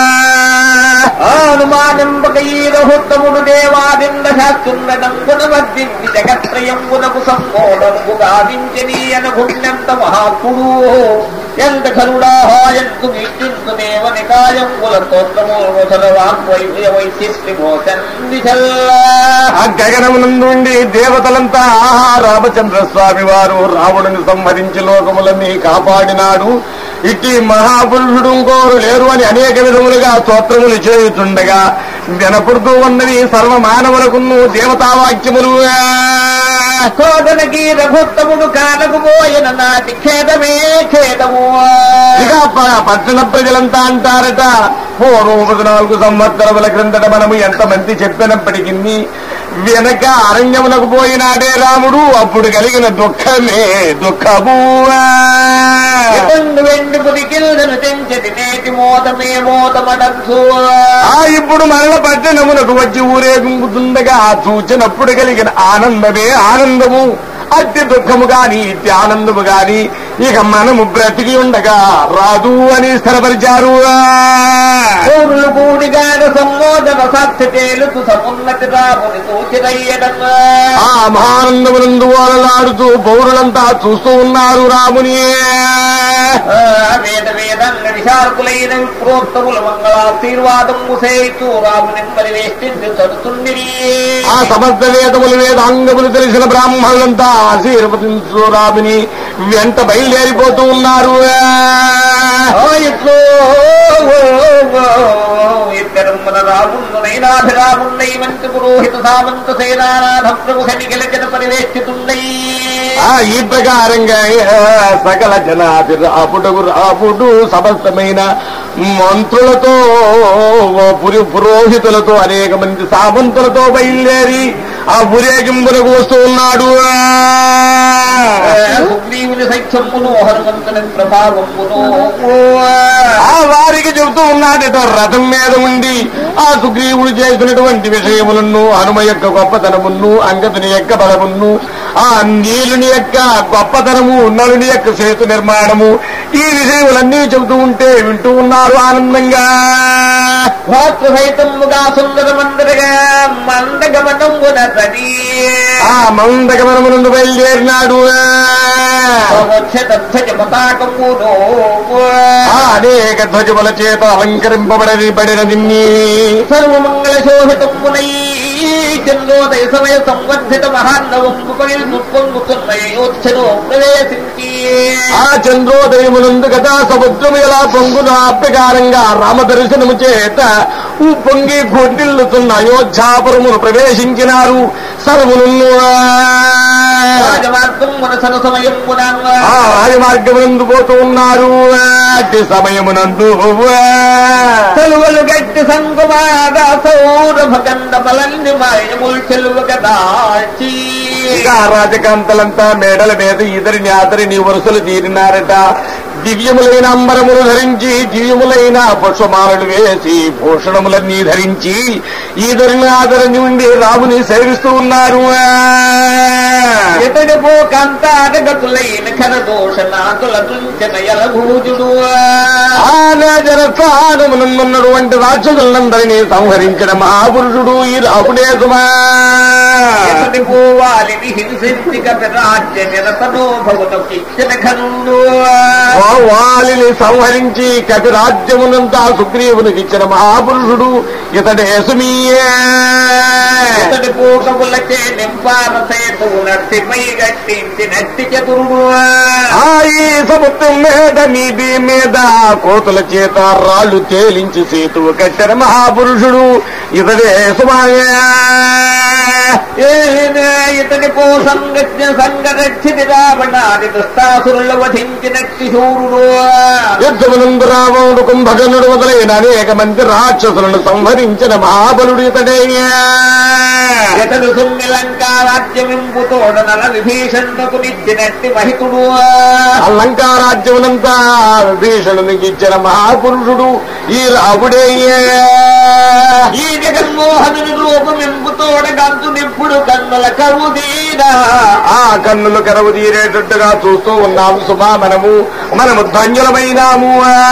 హనుమానింపకీరహుత్తముడు దేవాదింద శాస్త్రుండనంగున వర్ధించి జగత్రయంగునకు సంబోధనము గావించని అనుకున్నంత మహాత్ముడు ఎంత కరుడాహా ఎంతు వీక్షించు దేవ నికాయంగుల స్తోత్రము ముసల వాగ్వైద్య వైశిష్టి మోసందిశల్లా ఆ గగనమునందుండి దేవతలంతా ఆహా రామచంద్ర స్వామి వారు రావణుని సంహరించి లోకములన్నీ కాపాడినాడు ఇట్టి మహాపురుషుడు ఇంకోరు లేరు అని అనేక విధములుగా స్తోత్రములు చేయుచుండగా వినపడుతూ ఉన్నది సర్వ మానవులకును దేవతావాక్యములు కోదనకి రఘుత్తముడు కానకపోయిన నాటి ఖేదమే ఖేదము ఇక ప- పట్టణ ప్రజలంతా అంటారట పూర్వం పద్నాలుగు సంవత్సరముల క్రిందట మనము ఎంతమంది చెప్పినప్పటికీ వెనక అరణ్యమునకు పోయినాడే రాముడు అప్పుడు కలిగిన దుఃఖమే దుఃఖము ఇతండు వెండి పుదికిల్దను తెంచది నేటి మోతమే మోతమడచ్చు ఆ ఇప్పుడు మరల పట్టణమునకు వచ్చి ఊరేగుతుండగా చూచినప్పుడు కలిగిన ఆనందమే ఆనందము అతి దుఃఖము గాని ఇట్టి ఆనందము గాని ఇక మనము బ్రతికి ఉండగా రాదు అని స్థిరపరిచారు పౌరులు కూడిగాన సమ్మోదన సాక్షి తేలుతు సమున్నతి రాముని సూచిరయ్యడం ఆ మహానందమునందు వారలాడుతూ పౌరులంతా చూస్తూ ఉన్నారు రాముని వేద వేదంగ విశారకులైన విప్రోత్తముల మంగళాశీర్వాదం ముసేతూ రాముని పరివేష్టించి చదుతుండిరి ఆ సమస్త వేదములు వేదాంగములు తెలిసిన బ్రాహ్మణులంతా ఆశీర్వదించు రాముని వెంట బయలుదేరిపోతూ ఉన్నారు ఇట్లో ఇద్దరు మన రాముండు నైనాభిరాముండై మంచి పురోహిత సామంత సేనానాథ ప్రముఖని గెలిచిన పరివేష్టితుండై ఆ ఈ ప్రకారంగా ఆ, సకల జనాభి రాపుడు రాపుడు సమస్తమైన మంత్రులతో ఓ పురి- పురోహితులతో అనేక మంది సామంతులతో బయలుదేరి ఆ ఊరేగింపులకు వస్తూ ఉన్నాడు సుగ్రీవుని సైత్యమును హనుమంతుని ప్రభావమును ఆ వారికి చెబుతూ ఉన్నాడట రథం మీద ఉండి ఆ సుగ్రీవుడు చేసినటువంటి విషయములను హనుమ యొక్క గొప్పతనమును అంగదుని యొక్క బలమును ఆ నీలుని యొక్క గొప్పతనము నలుని యొక్క సేతు నిర్మాణము ఈ విషయములన్నీ చెబుతూ ఉంటే వింటూ ఉన్నారు ఆనందంగా భాతృ సైతముగా సుందర మందరగా మందగమనమున తది ఆ మందగమనమునందు బయలుదేరినాడు వచ్చేతధ్వజ పతాకమును ఆ అనేక ధ్వజముల చేత అలంకరింపబడని పడినది సర్వమంగళ శోభితమునై చంద్రోదయ సమయ సంవర్ధిత మహాన్నవంపు పగిలి దుఃఖొంగుతున్నయోచ్చను ప్రవేశించి ఆ చంద్రోదయమునందు కదా సముద్రము ఎలా పొంగున ప్రకారంగా రామ దర్శనము చేత ఊ పొంగి గొడ్డిల్లుతున్న అయోధ్యాపురమును ప్రవేశించినారు సర్వులను రాజమార్గం మనసన సమయం ఆ రాజమార్గమునందు పోతూ ఉన్నారు అట్టి సమయమునందు తెలువలు గట్టి సంకుమార సౌరభ గంధ బలన్ని మాయముల్ చెలువగ దాచి ఇక ఆ రాజకాంతలంతా మేడల మీద ఇద్దరిని ఆదరిని వరుసలు తీరినారట దివ్యములైన అంబరములు ధరించి దివ్యములైన పుష్పమాలలు వేసి భూషణములన్నీ ధరించి ఈదరిని ఆదరని ఉండి రాముని సేవిస్తూ ఉన్నారు ఇతడి పోకంత అడగతులైన ఖర దోషనాకుల తుంచన ఎలభూజుడు ఆనజనస్థానమునున్నటువంటి రాక్షసులందరినీ సంహరించిన మహాపురుషుడు ఈ రాముడే సుమా ఇతడి పోవాలిని హింసించి కపి రాజ్య నిరసనో భవన శిక్షణ ఘనుడు ఆ వాలిని సంహరించి కపి రాజ్యమునంతా సుగ్రీవునికి ఇచ్చిన మహాపురుషుడు ఇతడే సుమీయే ఇతడి పూకములచే నింపార సేతువు నర్సిపై గట్టించి నట్టి చతురుడు ఆ ఈ సముద్రం మీద నీటి మీద కోతుల చేత రాళ్ళు తేలించి సేతువు కట్టిన మహాపురుషుడు ఇతడే సుమాయ ఇతడి పో సంగత్య సంగరక్షితి రావణాది దుస్తాసురుల వధించినట్టి శూరుడు యుద్ధమునందు రావణుడు కుంభకర్ణుడు మొదలైన అనేక మంది రాక్షసులను సంహరించిన మహాబలుడు ఇతడే ఇతడు సున్నిలంకా రాజ్యమింపుతోడ నల విభీషణకు నిచ్చినట్టి మహితుడు అలంకారాజ్యమునంతా విభీషణునికి ఇచ్చిన మహాపురుషుడు ఈ రాముడే ఈ జగన్మోహనుని రూపమింపుతోడ గంతు నిప్పుడు కన్నుల కవుదీనా ఆ కన్నులు కరవు తీరేటట్టుగా చూస్తూ ఉన్నాము సుమా మనము మనము ధన్యులమైనాము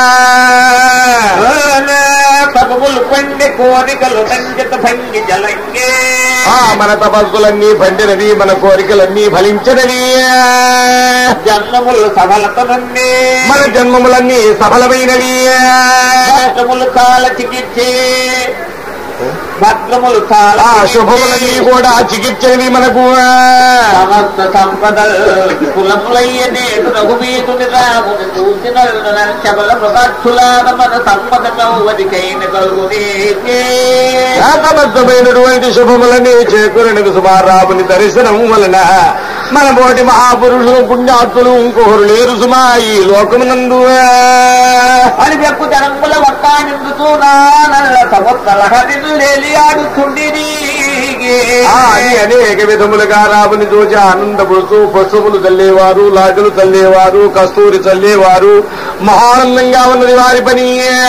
తపములు పండి కోరికలు తంజత భంగి జలంగే ఆ మన తపస్సులన్నీ పండినవి మన కోరికలన్నీ ఫలించినవి జన్మములు సఫలతనండి మన జన్మములన్నీ సఫలమైనవి శాస్త్రములు కాల చికిత్సే భద్రములు చాలా ఆ శుభములన్నీ కూడా చికిత్సవి మనకు సమస్త సంపదలు కులములయ్యనే రఘువీరుని రాముని చూసిన శబల మృగాక్షులాన మన సంపద నవ్వదికైన కలుగునే సమస్తమైనటువంటి శుభములని చేకూరనికి సుమారాముని దర్శనం వలన మన బోటి మహాపురుషులు పుణ్యాత్తులు ఇంకొకరు లేరు సుమా ఈ లోకమునందు అని చెప్పు జనముల వక్కానిందుతూ నల్ల సముద్ర హరిలేలియాడుతుండిని ఆ, అని అనేక విధములుగా రాముని చూచి ఆనందపడుతూ పశువులు చల్లేవారు లాజులు చల్లేవారు కస్తూరి చల్లేవారు మహానందంగా ఉన్నది వారి పని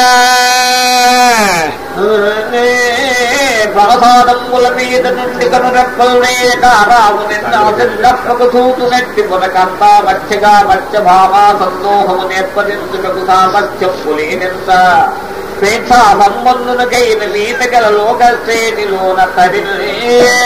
ప్రసాదముల మీద నుండి కనురెప్పలనే కారాము నిన్నకు చూతునట్టి పునకంతా మత్స్యగా మత్స్య భామా సందోహము నేర్పదించుటకు సామర్థ్యం పులేనెంత స్వేచ్ఛా సంబంధునకైన వీతగల లోక శ్రేణిలోన తరినే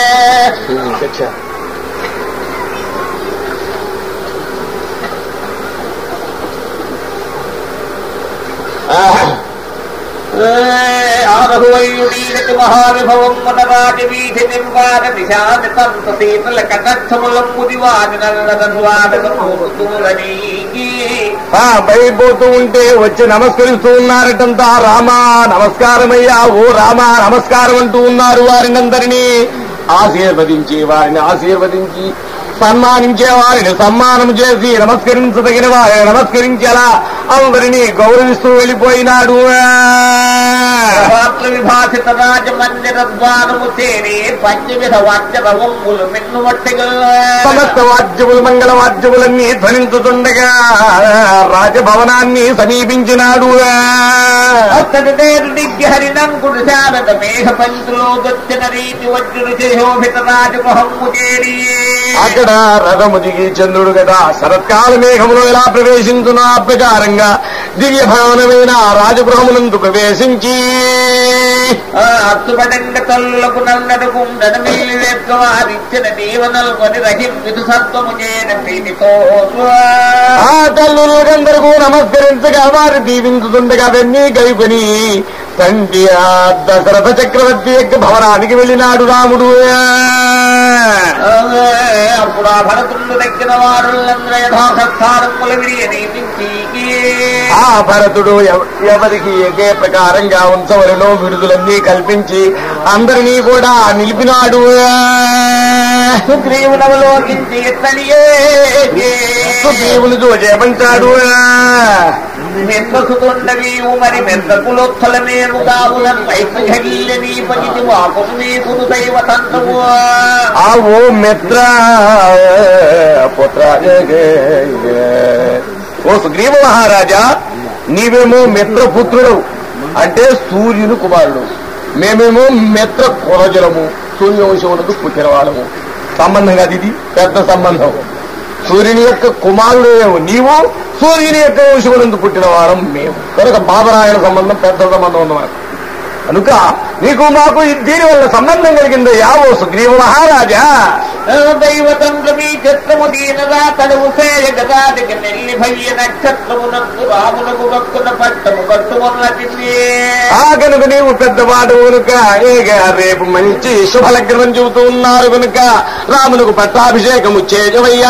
ఆరహువయుడీనటి మహావిభవం మనరాటి వీధి నిర్వాణ నిశాని తంత సీతల కటక్షములంబుది వాని నల్లదూలని ఆ బయటపోతూ ఉంటే వచ్చి నమస్కరిస్తూ ఉన్నారటంతా రామా నమస్కారమయ్యా ఓ రామా నమస్కారం అంటూ ఉన్నారు వారినందరినీ ఆశీర్వదించి వారిని ఆశీర్వదించి సన్మానించే వారిని సన్మానం చేసి నమస్కరించదగిన వారిని నమస్కరించేలా అందరినీ గౌరవిస్తూ వెళ్ళిపోయినాడు పాత్ర విభాషిత రాజమందిర ద్వారము చేరి పంచవిధ వాద్యరవములు మిన్నుమట్టిగా సమస్త వాద్యములు మంగళ వాద్యములన్నీ ధ్వనించుతుండగా రాజభవనాన్ని సమీపించినాడు అతడు నేరు దిగ్గి హరినంకుడు శారద మేఘ పంచులో దొచ్చిన రీతి వజ్రుడు శోభిత రాజమహమ్ము చేరి అక్కడ రథము దిగి చంద్రుడు కదా శరత్కాల మేఘములో ఎలా ప్రవేశించును ఆ ప్రకారంగా దివ్య భవనమైన ఆ రాజగృహమునందు ప్రవేశించి అత్తుపడంగ తల్లులకు నల్లడు గుండన మిల్లి వెక్క వారిచ్చిన దీవనలు కొని రహింపితు సత్వము చేన ప్రీతితో ఆ తల్లులందరికీ నమస్కరించగా వారు దీవించుతుండగా అవన్నీ గైకొని తండ్రి ఆ దశరథ చక్రవర్తి యొక్క భవనానికి వెళ్ళినాడు రాముడు అప్పుడు ఆ భరతుడు దగ్గర వారులందరూ యథాస్థానముల విడియ నీతించి ఆ భరతుడు ఎవ- ఎవరికి ఏకే ప్రకారంగా ఉంచవలనో విడుదలన్నీ కల్పించి అందరినీ కూడా నిలిపినాడు సుగ్రీవునవలోకించి ఇత్తడియే సుగ్రీవుని చూచేమంటాడు మెందసుతుండవీవు మరి మెంద కులోత్సలమేము కావులను వైపుని పగిటి వాకును నీకును దైవ తంత్రము ఆ ఓ మిత్ర పుత్ర ఓ సుగ్రీవ మహారాజా నీవేమో మిత్రపుత్రుడు అంటే సూర్యుని కుమారుడు మేమేమో మిత్ర కురజలము సూర్యవంశములకు పుట్టిన వాళ్ళము సంబంధం కాదు ఇది పెద్ద సంబంధం సూర్యుని యొక్క కుమారుడు నీవు సూర్యుని యొక్క వంశమునందు పుట్టిన వారం మేము కనుక బాబరాయణ సంబంధం పెద్ద సంబంధం ఉన్నమాట కనుక నీకు మాకు దీని వల్ల సంబంధం కలిగింది యావో సుగ్రీవ మహారాజా దైవతంత్రమీ చిత్రము దీనగా తడువు సేయ గదాదికి నెల్లి భయ్య నక్షత్రమునందు రామునకు భక్తుల పట్టము కట్టుమున్నది ఆ కనుక నీవు పెద్దవాడు కనుక ఏగ రేపు మంచి శుభలగ్నం చెబుతూ ఉన్నారు కనుక రామునకు పట్టాభిషేకము చేయవయ్యా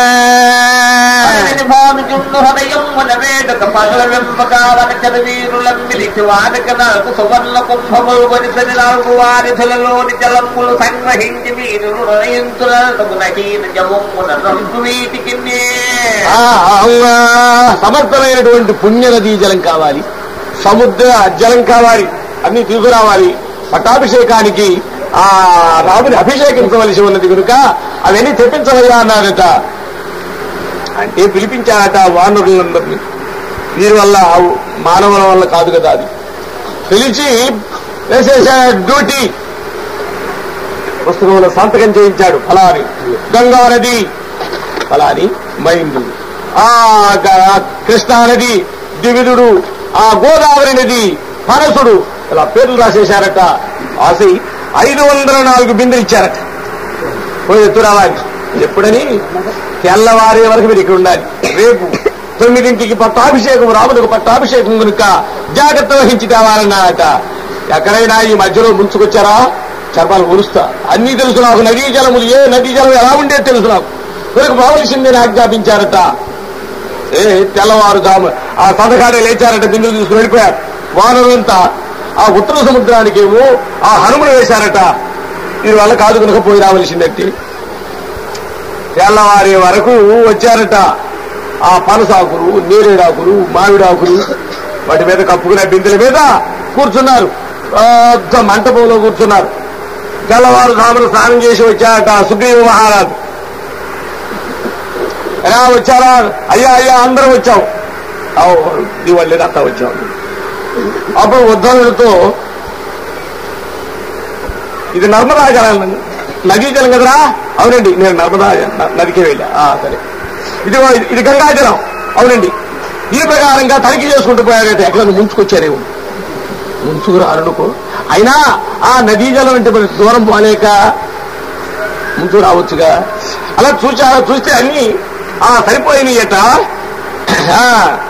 భావిచుండు హృదయం మన వేడుక పగల వెంపగా వనచర వీరులం పిలిచి వాడక నాకు సువర్ణ కుంభములు వరిసని నాలుగు వారిధులలోని జలములు సంగ్రహించి వీరులు హృదయంతులకు నహీన జవమున రంగు వీటికి ఆ, ఆ, సమర్థమైనటువంటి పుణ్య నదీ జలం కావాలి సముద్ర జలం కావాలి అన్ని తీసుకురావాలి పట్టాభిషేకానికి ఆ రాముని అభిషేకించవలసి ఉన్నది కనుక అవన్నీ తెప్పించవయ్యా అన్నారట అంటే పిలిపించారట వానరులందరినీ వీరి వల్ల మానవుల వల్ల కాదు కదా అది పిలిచి వేసేసాడు డ్యూటీ పుస్తకంలో సంతకం చేయించాడు ఫలాని గంగా నది ఫలాని మైందు ఆ గ- కృష్ణా నది ద్వివిధుడు ఆ గోదావరి నది పరసుడు ఇలా పేర్లు రాసేశారట రాసి ఐదు వందల నాలుగు బిందెలు ఇచ్చారట పోయి ఎత్తు రావాలి ఎప్పుడని తెల్లవారే వరకు మీరు ఇక్కడ ఉండాలి రేపు తొమ్మిదింటికి పట్టాభిషేకం రాముడికి పట్టాభిషేకం కనుక జాగ్రత్త వహించి తేవాలన్నారట ఎక్కడైనా ఈ మధ్యలో ముంచుకొచ్చారా చర్మాలు ఒలుస్తా అన్నీ తెలుసు నాకు నదీ జలములు ఏ నదీ జలం ఎలా ఉండేది తెలుసు నాకు కొరకు పోవలసిందని ఆజ్ఞాపించారట ఏ తెల్లవారుజాము ఆ సందకాడే లేచారట బిందులు తీసుకుని వెళ్ళిపోయారు వానరంతా ఆ ఉత్తర సముద్రానికేమో ఆ హనుమను వేశారట వీరి వల్ల కాదు కనుక పోయి రావలసిందట్టి తెల్లవారే వరకు వచ్చారట ఆ పనసాకులు నేరేడాకులు మామిడాకులు వాటి మీద కప్పుకునే బిందెల మీద కూర్చున్నారు పెద్ద మంటపంలో కూర్చున్నారు తెల్లవారు సామను స్నానం చేసి వచ్చారట సుగ్రీవ మహారాజు ఎలా వచ్చారా అయ్యా అయ్యా అందరం వచ్చాం దివాళి అంతా వచ్చాం అప్పుడు ఉద్ధవుడితో ఇది నర్మదా జలం నదీ జలం కదరా అవునండి నేను నర్మదా న- నదికి వెళ్ళా ఆ, సరే ఇది ఇది గంగా జలం అవునండి ఈ ప్రకారంగా తనిఖీ చేసుకుంటూ పోయాడైతే ఎక్కడ ముంచుకొచ్చారేమో ముంచుకురారనుకో అయినా ఆ నదీ జలం అంటే మరి దూరం పోలేక ముందు రావచ్చుగా అలా చూచా చూస్తే అన్ని ఆ సరిపోయినాయట ఆ,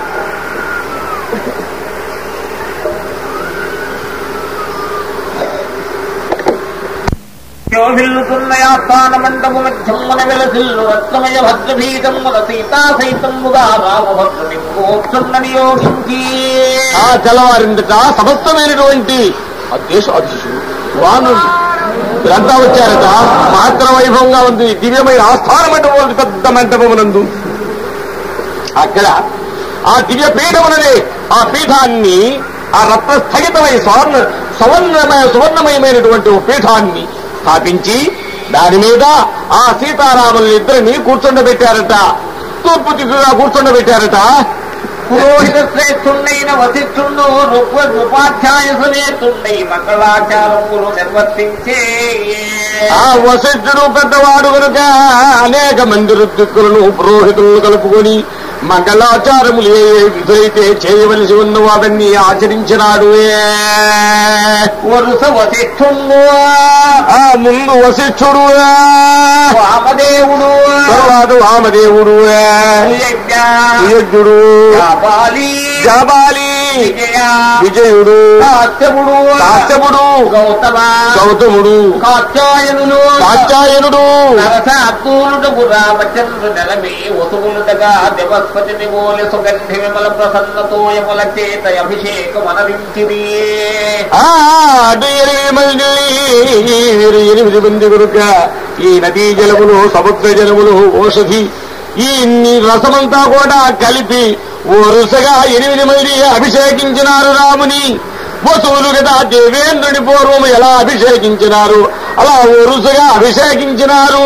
శోభిల్లుతున్న యాస్థాన మండపు మధ్యమున వెలసిల్లు రత్నమయ భద్రభీతముల సీతా సైతముగా రామభద్రుని కూర్చున్న నియోగించి ఆ తెల్లవారిందట సమస్తమైనటువంటి ఆ దేశ అధిశుడు వాను వీరంతా వచ్చారట మాత్ర వైభవంగా ఉంది దివ్యమైన ఆస్థాన మంటపం ఉంది, పెద్ద మంటపమునందు అక్కడ ఆ దివ్య పీఠముననే ఆ పీఠాన్ని ఆ రత్న స్థగితమై స్వర్ణ సువర్ణమయ సువర్ణమయమైనటువంటి ఒక పీఠాన్ని స్థాపించి దాని మీద ఆ సీతారాముల ఇద్దరిని కూర్చుండబెట్టారట తూర్పు దిక్కుగా కూర్చుండబెట్టారట పురోహిత శ్రేష్ఠుండైన వశిష్ఠుండు రుక్వ ఉపాధ్యాయ సమేతుండై మంగళాచారములు నిర్వర్తించే ఆ వశిష్ఠుడు పెద్దవాడు కనుక అనేక మంది ఋత్విక్కులను పురోహితులను కలుపుకొని మంగళాచారములు ఏ ఏ విధులైతే చేయవలసి ఉన్నవో అవన్నీ ఆచరించినాడు వరుస వశిష్ఠుండు ఆ ముందు వశిష్ఠుడు వామదేవుడు తర్వాత వామదేవుడు యజ్ఞ యజ్ఞుడు కాపాలి జాబాలి విజయ విజయుడు కాశ్యపుడు కాశ్యపుడు గౌతమ గౌతముడు కాత్యాయనులు కాత్యాయనుడు నరసార్థూలుటకు రామచంద్రు నెలమి వసుగులుటగా దేవస్పతిని మూలి సుగంధి విమల ప్రసన్నతోయముల చేత అభిషేకం అనరించిది ఆ అటు ఎనిమిది మంది వీరు ఎనిమిది మంది కనుక ఈ నదీ జలములు సముద్ర జలములు ఓషధి ఈ ఇన్ని రసమంతా కూడా కలిపి వరుసగా ఎనిమిది మంది అభిషేకించినారు రాముని వసువులు కదా దేవేంద్రుని పూర్వము ఎలా అభిషేకించినారు అలా వరుసగా అభిషేకించినారు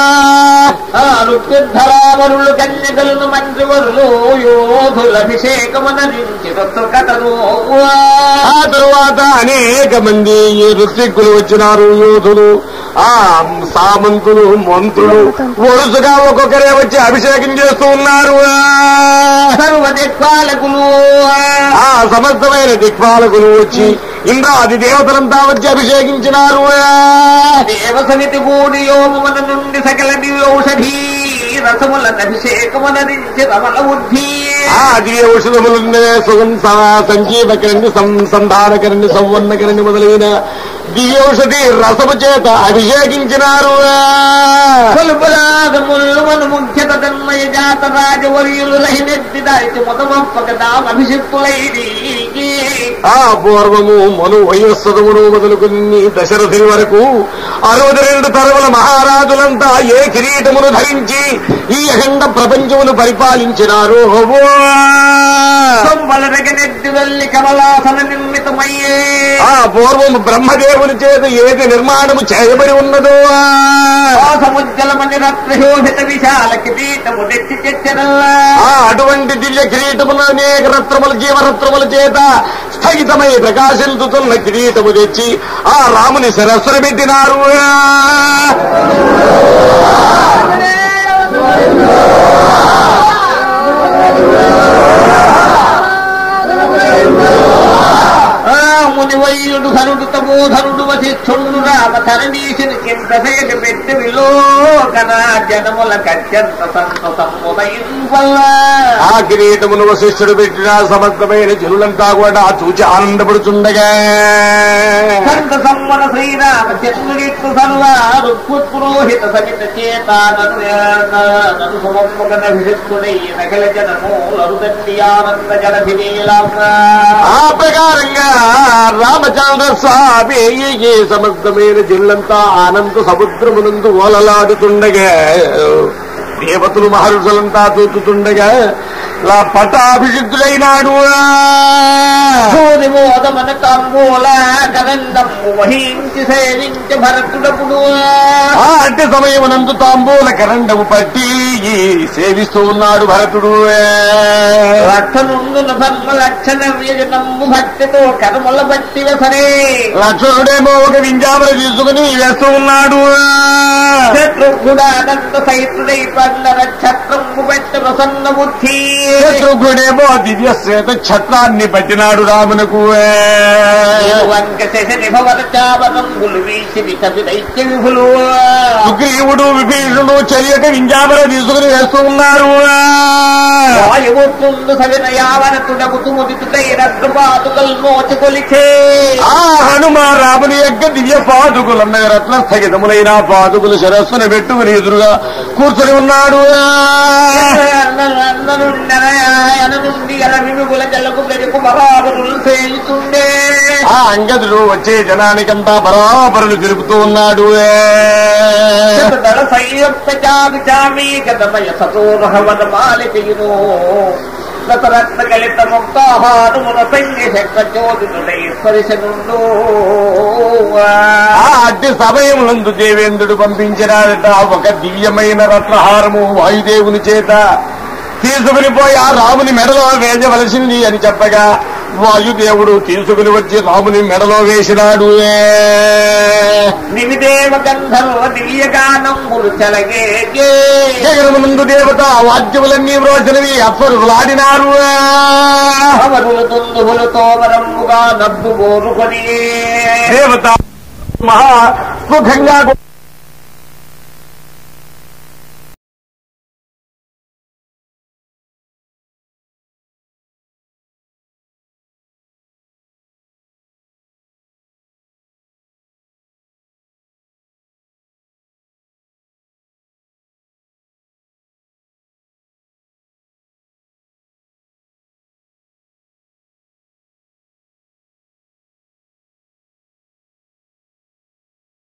రుక్తిధరావరులు కన్యకలను మంత్రివరులు యోధుల అభిషేకమనరించి కథను ఆ తరువాత అనేక మంది ఈ ఋత్విక్కులు వచ్చినారు యోధులు ఆ సామంతులు మంత్రులు వరుసగా ఒక్కొక్కరే వచ్చి అభిషేకం చేస్తూ ఉన్నారు సర్వ దిక్పాలకులు ఆ సమస్తమైన దిక్పాలకులు వచ్చి ఇంద్రాది దేవతలంతా వచ్చి అభిషేకించినారు దేవ సమితి కూడి యోమముల నుండి సకల దివ్యౌషధి రసములను అభిషేకమనరించి రమణ బుద్ధి ఆ దివ్య ఔషధములున్నే సుగం సంజీవకరణి సంధానకరణి సంవర్ణకరణి మొదలైన దివ్యౌషధి రసము చేత అభిషేకించినారు కొలుపురాగములు మన ముఖ్యత తన్మయ జాత రాజవర్యులు లహినెత్తి దాచి మొదమప్పకదాం అభిషిక్తులైది ఆ పూర్వము మను వయస్సదమును మొదలుకుని దశరథుని వరకు అరవై రెండు తరముల మహారాజులంతా ఏ కిరీటమును ధరించి ఈ అఖండ ప్రపంచమును పరిపాలించినారు నెత్తి వెళ్ళి కమలాసన నిర్మితమయ్యే ఆ పూర్వము బ్రహ్మదేవుని చేత ఏది నిర్మాణము చేయబడి ఉన్నదో సముజ్జలమని రత్నశోభిత విశాల కిరీటము నెత్తి తెచ్చనల్లా ఆ అటువంటి దివ్య కిరీటములు అనేక రత్నముల జీవరత్నముల చేత స్థగితమై ప్రకాశించుతున్న కిరీటము తెచ్చి ఆ రాముని శిరస్సును పెట్టినారు ఆ మునివైయుడు ధనుడు తమోధనుడు వశిష్ఠుడు రామ ధరణీశుని ఇంత చేసి పెట్టి విలోకన జనముల కత్యంత సంతసముదయం వల్ల ఆ కిరీటమును వశిష్ఠుడు పెట్టిన సమర్థమైన జనులంతా కూడా చూచి ఆనందపడుతుండగా సంత సమ్మన శ్రీరామచంద్రుడిట్టు సర్వారు పురోహిత సమిత చేత నన్ను సమమ్మగన విషిత్తుడై నగల జనమూలరు దండి ఆనంద జలభిలీలాగా ఆ ప్రకారంగా రామచంద్ర స్వామి ఈ సమర్థమైన జిల్లంతా ఆనంద సముద్రమునందు ఓలలాడుతుండగా దేవతలు మహర్షులంతా చూచుతుండగా ఇలా పటాభిషిక్తుడైనాడు సూది మోదమన కంబూల గనందము వహించి సేవించి భరతుడపుడు ఆ అంటే సమయమునందు తాంబూల కరండము పట్టి సేవిస్తూ ఉన్నాడు భరతుడు రక్షనుండు ధర్మ లక్షణ వ్యజనము భక్తితో కర్మల బట్టి సరే లక్ష్మణుడేమో ఒక వింజామర తీసుకుని వేస్తూ ఉన్నాడు శత్రుఘ్నుడానంద సైతుడై పల్లర ఛత్రము బట్టి ప్రసన్న బుద్ధి శత్రుఘ్నుడేమో దివ్య శ్వేత ఛత్రాన్ని పట్టినాడు రామునకు వంక శశని భవన చావనంబులు వీసి వికసి దైత్య విభులు సుగ్రీవుడు విభీషణుడు చెయ్యక వింజామర తీసుకుని వేస్తూ ఉన్నారు వాయువుతుండు సవిన యావనతుడకు తుముదితుడై రత్నపాదుకల్ మోచి కొలిచే ఆ హనుమ రాముని యొక్క దివ్య పాదుకులన్న రత్న స్థగితములైన పాదుకులు శిరస్సును పెట్టుకుని ఎదురుగా కూర్చొని ఉన్నాడు నుండి అల విముల జలకు గడుపు మహాబరులు సేయుతుండే ఆ అంగదుడు వచ్చే జనానికంతా బరాబరులు తెలుపుతూ ఉన్నాడు దళ సంయుక్త చామి చామి గతమయ సతోరహవన మాలికయును రతరత్న కలిత ముక్తాహారమున సంగి శక్త జ్యోతితుడై స్పరిశనుండు ఆ అట్టి సమయమునందు దేవేంద్రుడు పంపించినాడట ఒక దివ్యమైన రత్నహారము వాయుదేవుని చేత తీసుకుని పోయి ఆ రాముని మెడలో వేయవలసింది అని చెప్పగా వాయుదేవుడు తీసుకుని వచ్చి రాముని మెడలో వేసినాడు నివిదేవ గంధర్వ దివ్యగానములు చలగే జగనముందు దేవత వాద్యములన్నీ వ్రోచనవి అప్పరులాడినారు అవరులు దుందువులతో వరముగా నబ్బు కోరుకొని దేవత మహా సుఖంగా